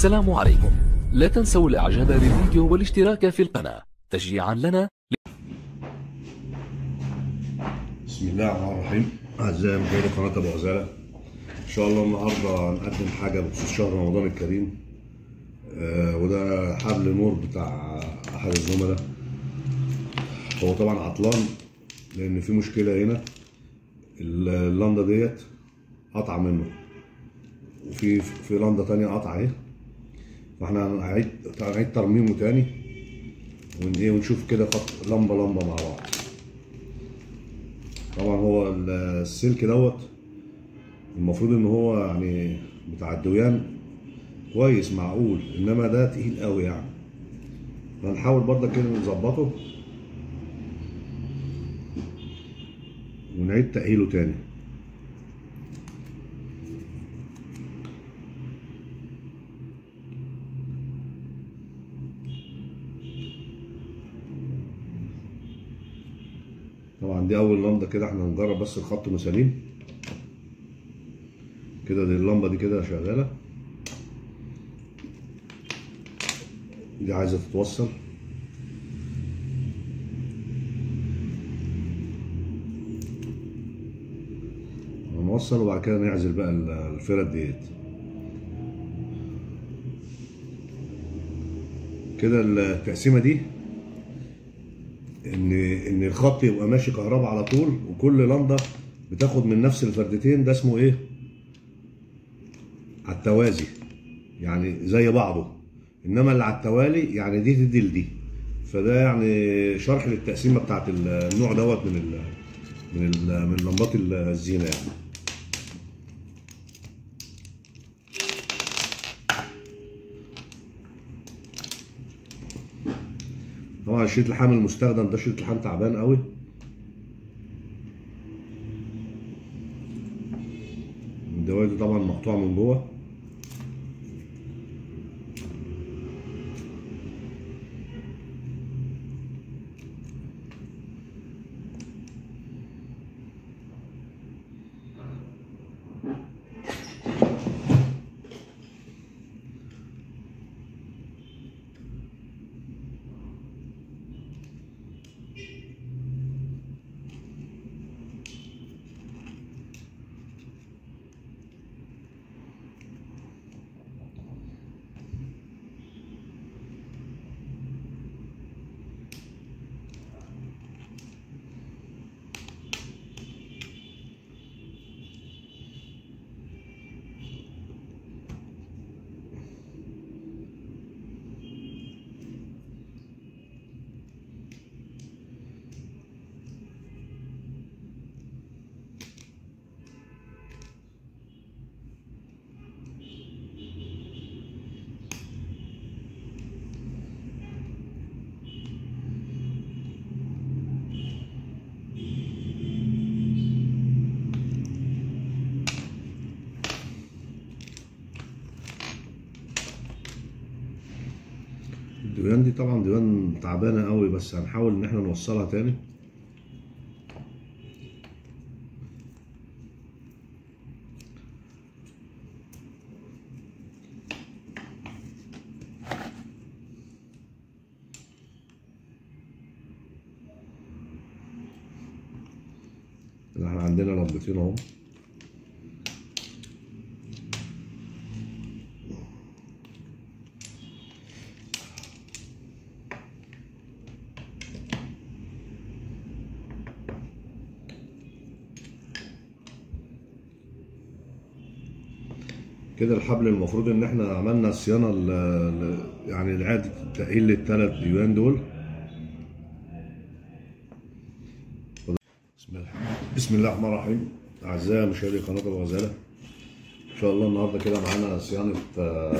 السلام عليكم لا تنسوا الاعجاب بالفيديو والاشتراك في القناة تشجيعا لنا بسم الله الرحمن الرحيم اعزائي مشاهدي قناه ابو غزاله ان شاء الله النهارده هنقدم حاجه بخصوص شهر رمضان الكريم آه وده حبل نور بتاع احد الزملاء هو طبعا عطلان لان في مشكله هنا اللنده ديت قطع منه وفي في لنده تانية قطع اهي فاحنا هنعيد هنعيد ترميمه تاني ون ايه ونشوف كده خط لمبه لمبه مع بعض طبعا هو السلك دوت المفروض ان هو يعني بتاع الدويان كويس معقول انما ده تقيل قوي يعني هنحاول برضه كده نظبطه ونعيد تأهيله تاني طبعا دي اول لمبه كده احنا هنجرب بس الخط انه سليم كده دي اللمبه دي كده شغاله دي عايزه تتوصل هنوصل وبعد كده نعزل بقى الفرد ديت كده التقسيمه دي ان ان الخط يبقى ماشي كهرباء على طول وكل لمبه بتاخد من نفس الفردتين ده اسمه ايه على التوازي يعني زي بعضه انما اللي على التوالي يعني دي تدي لدي فده يعني شرح للتقسيمه بتاعت النوع دوت من ال من ال من لمبات الزينه يعني طبعا شريط اللحام المستخدم ده شريط لحام تعبان قوي الدواير دي طبعا مقطوعه من جوه الديوان دي طبعا ديوان تعبانه قوي بس هنحاول ان احنا نوصلها تاني احنا عندنا لمبتين اهو كده الحبل المفروض ان احنا عملنا صيانه ل... ل... يعني لإعادة تأهيل للثلاث ديوان دول بسم الله بسم الله الرحمن الرحيم اعزائي مشاهدي قناه ابو غزاله ان شاء الله النهارده كده معانا صيانه آه،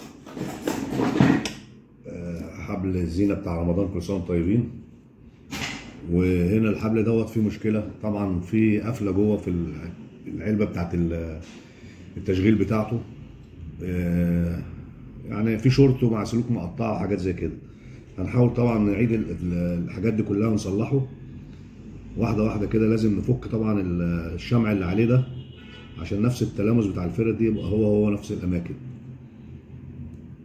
آه، حبل الزينه بتاع رمضان كل سنه وانتم طيبين وهنا الحبل دوت فيه مشكله طبعا في قفله جوه في العلبه بتاعت ال- التشغيل بتاعته آه، يعني في شورت ومع سلوك مقطعه وحاجات زي كده هنحاول طبعا نعيد ال- ال- الحاجات دي كلها ونصلحه واحده واحده كده لازم نفك طبعا ال- الشمع اللي عليه ده عشان نفس التلامس بتاع الفرد دي يبقى هو هو نفس الاماكن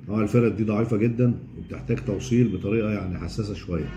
طبعا الفرد دي ضعيفه جدا وبتحتاج توصيل بطريقه يعني حساسه شويه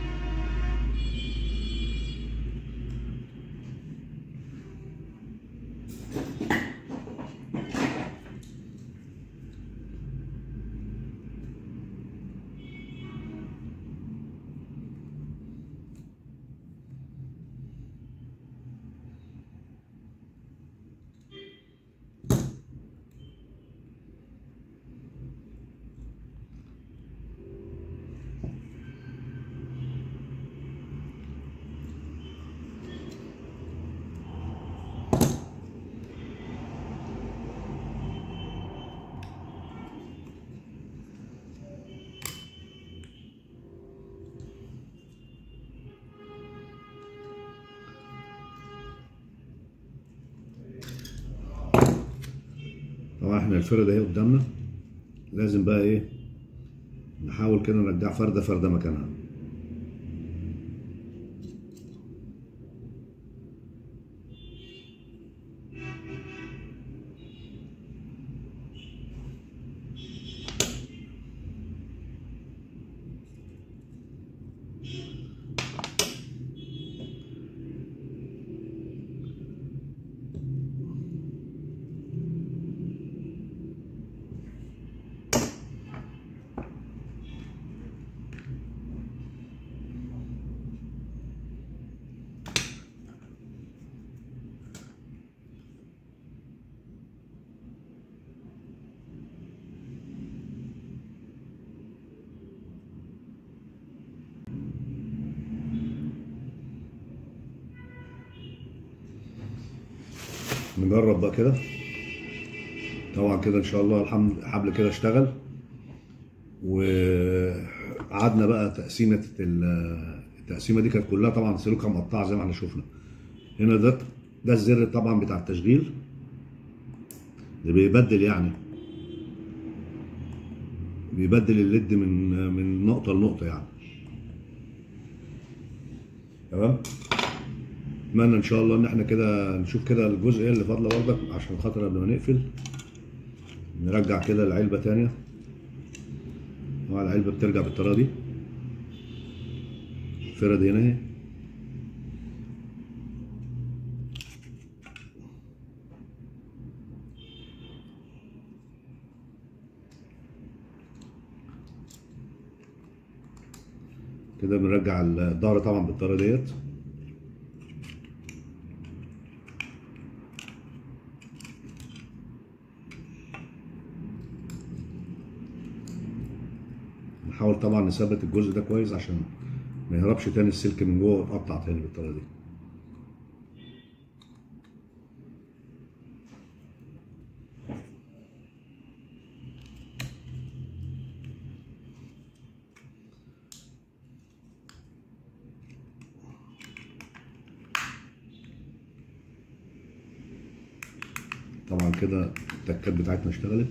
طبعا احنا الفرده اهي قدامنا لازم بقى ايه نحاول كده نرجع فرده فرده مكانها نجرب بقى كده طبعا كده ان شاء الله الحمد الحبل كده اشتغل وقعدنا بقى تقسيمه ال- التقسيمه دي كانت كلها طبعا سلوكها مقطعه زي ما احنا شفنا هنا ده ده الزر طبعا بتاع التشغيل اللي بيبدل يعني بيبدل الليد من من نقطه لنقطه يعني تمام اتمنى ان شاء الله ان احنا كده نشوف كده الجزء اللي فاضله برضك عشان خاطر قبل ما نقفل نرجع كده العلبه تانية طبعا العلبه بترجع بالطريقه دي الفرد هنا اهي كده بنرجع الظهر طبعا بالطريقه ديت نحاول طبعا نثبت الجزء ده كويس عشان ما يهربش تاني السلك من جوه ويتقطع تاني بالطريقه دي طبعا كده التكات بتاعتنا اشتغلت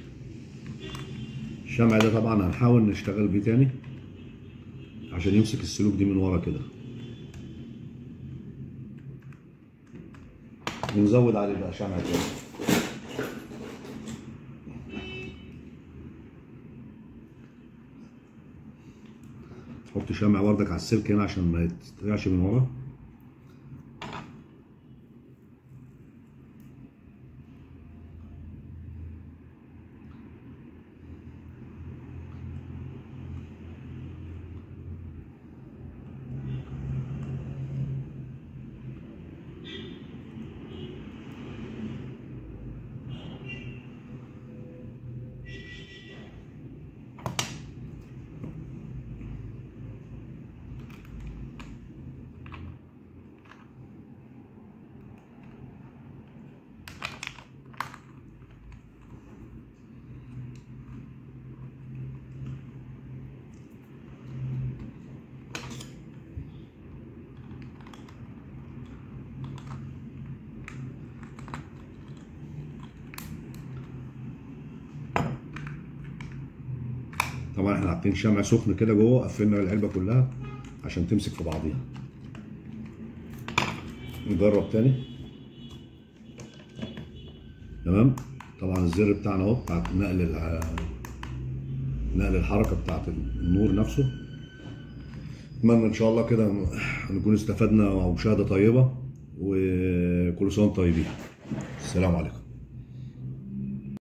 الشمع ده طبعا هنحاول نشتغل بيه تاني عشان يمسك السلوك دي من ورا كده ونزود عليه بقى شمع تاني حط شمع وردك على السلك هنا عشان ما يتقطعش من ورا طبعا احنا حاطين شمع سخن كده جوه قفلنا العلبه كلها عشان تمسك في بعضيها نجرب تاني تمام طبعا الزر بتاعنا اهو بتاع نقل الع- نقل الحركه بتاعت النور نفسه اتمنى ان شاء الله كده نكون استفدنا ومشاهده طيبه وكل سنه وانتم طيبين السلام عليكم